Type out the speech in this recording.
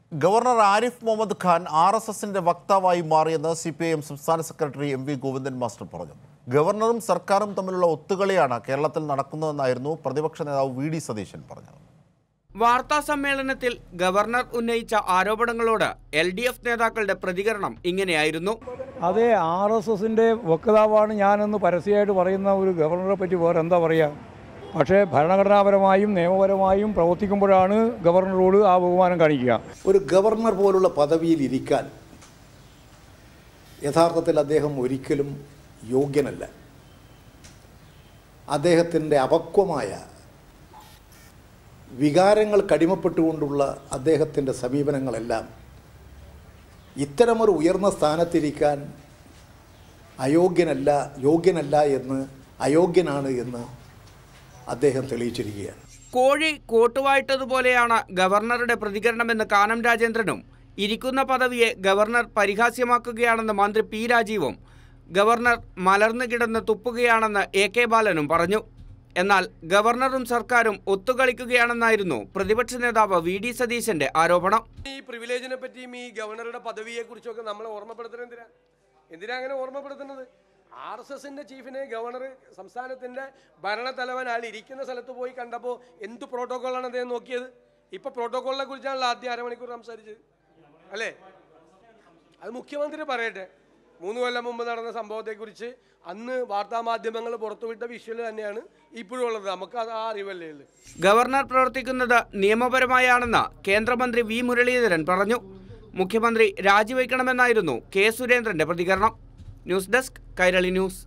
governor Arif Mohammed Khan R S എസിന്റെ വക്താവായി മാറിയെന്ന് സി പി ഐ എം സംസ്ഥാന secretary M V Govindan master പറഞ്ഞു ഗവർണറും സർക്കാരും തമ്മിലുള്ള ഒത്തുകളിയാണ് കേരളത്തിൽ നടക്കുന്നതെന്നായിരുന്നു പ്രതിപക്ഷ നേതാവ് വി ഡി സതീശൻ പറഞ്ഞത് വാർത്താ സമ്മേളനത്തിൽ ഗവർണർ ഉന്നയിച്ച ആരോപണങ്ങളോട് എൽ ഡി എഫ് നേതാക്കളുടെ പ്രതികരണം ഇങ്ങനെയായിരുന്നു അതെ ആർ എസ് എസിൻ്റെ വക്താവാണ് ഞാനെന്ന് പരസ്യമായിട്ട് പറയുന്ന ഒരു ഗവർണറെ പറ്റി വേറെ എന്താ പറയുക പക്ഷേ ഭരണഘടനാപരമായും നിയമപരമായും പ്രവർത്തിക്കുമ്പോഴാണ് ഗവർണറോട് ആ ബഹുമാനം കാണിക്കുക ഒരു ഗവർണർ പോലുള്ള പദവിയിൽ ഇരിക്കാൻ യഥാർത്ഥത്തിൽ അദ്ദേഹം ഒരിക്കലും യോഗ്യനല്ല അദ്ദേഹത്തിൻ്റെ അപക്വമായ വികാരങ്ങൾ കടിമപ്പെട്ടുകൊണ്ടുള്ള അദ്ദേഹത്തിൻ്റെ സമീപനങ്ങളെല്ലാം ഇത്തരമൊരു ഉയർന്ന സ്ഥാനത്തിരിക്കാൻ അയോഗ്യനല്ല യോഗ്യനല്ല എന്ന് അയോഗ്യനാണ് എന്ന് അദ്ദേഹം തെളിയിച്ചിരിക്കുകയാണ് കോഴി കോട്ടുവായിട്ടതുപോലെയാണ് ഗവർണറുടെ പ്രതികരണമെന്ന് കാനം രാജേന്ദ്രനും ഇരിക്കുന്ന പദവിയെ ഗവർണർ പരിഹാസ്യമാക്കുകയാണെന്ന് മന്ത്രി പി രാജീവും ഗവർണർ മലർന്നു കിടന്ന് തുപ്പുകയാണെന്ന് എ കെ ബാലനും പറഞ്ഞു എന്നാൽ ഗവർണറും സർക്കാരും ഒത്തുകളിക്കുകയാണെന്നായിരുന്നു പ്രതിപക്ഷ നേതാവ് വി ഡി സതീശന്റെ ആരോപണം ഈ പ്രിവിലേജിനെ പറ്റിയും ഈ ഗവർണറുടെ പദവിയെ കുറിച്ചൊക്കെ നമ്മളെ ഓർമ്മപ്പെടുത്തുന്നത് എന്തിനാ എന്തിനാ അങ്ങനെ ഓർമ്മപ്പെടുത്തുന്നത് ആർ എസ് എസിന്റെ ചീഫിനെ ഗവർണർ സംസ്ഥാനത്തിന്റെ ഭരണത്തലവൻ അയാൾ ഇരിക്കുന്ന സ്ഥലത്ത് പോയി കണ്ടപ്പോൾ എന്ത് പ്രോട്ടോകോളാണ് അദ്ദേഹം നോക്കിയത് ഇപ്പൊ പ്രോട്ടോകോളിനെ കുറിച്ചാണല്ലോ ആദ്യം അരമണിക്കൂർ സംസാരിച്ചത് അല്ലേ അത് മുഖ്യമന്ത്രി പറയട്ടെ മൂന്ന് കൊല്ലം മുമ്പ് നടന്ന സംഭവത്തെക്കുറിച്ച് അന്ന് വാർത്താമാധ്യമങ്ങൾ പുറത്തുവിട്ട വിഷ്വൽ തന്നെയാണ് ഇപ്പോഴും ഉള്ളത് നമുക്ക് അത് ആ അറിവല്ലേ ഉള്ളൂ ഗവർണർ പ്രവർത്തിക്കുന്നത് നിയമപരമായാണെന്ന് കേന്ദ്രമന്ത്രി വി മുരളീധരൻ പറഞ്ഞു മുഖ്യമന്ത്രി രാജിവെക്കണമെന്നായിരുന്നു കെ സുരേന്ദ്രന്റെ പ്രതികരണം ന്യൂസ് ഡെസ്ക് കൈരളി ന്യൂസ്